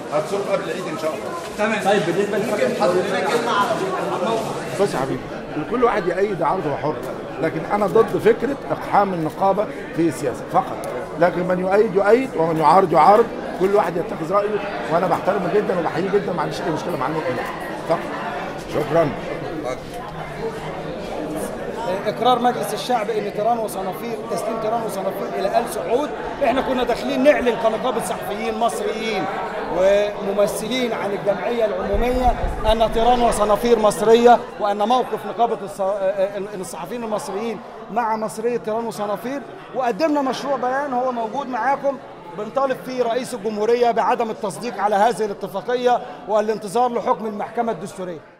هتصوم قبل العيد ان شاء الله تمام طيب بالنسبه للحكم بص يا حبيبي كل واحد يأيد عرضه حر لكن انا ضد فكره اقحام النقابه في السياسه فقط لكن من يؤيد يؤيد ومن يعارض يعارض كل واحد يتخذ رايه وانا بحترمه جدا وبحييه جدا ما عنديش اي مشكله مع النقطه دي فقط شكرا اقرار مجلس الشعب ان تيران وصنافير تسليم تيران وصنافير الى ال سعود احنا كنا داخلين نعلن كنقابه صحفيين مصريين وممثلين عن الجمعيه العموميه ان تيران وصنافير مصريه وان موقف نقابه الص- الصحفيين المصريين مع مصريه تيران وصنافير وقدمنا مشروع بيان هو موجود معاكم بنطالب فيه رئيس الجمهوريه بعدم التصديق على هذه الاتفاقيه والانتظار لحكم المحكمه الدستوريه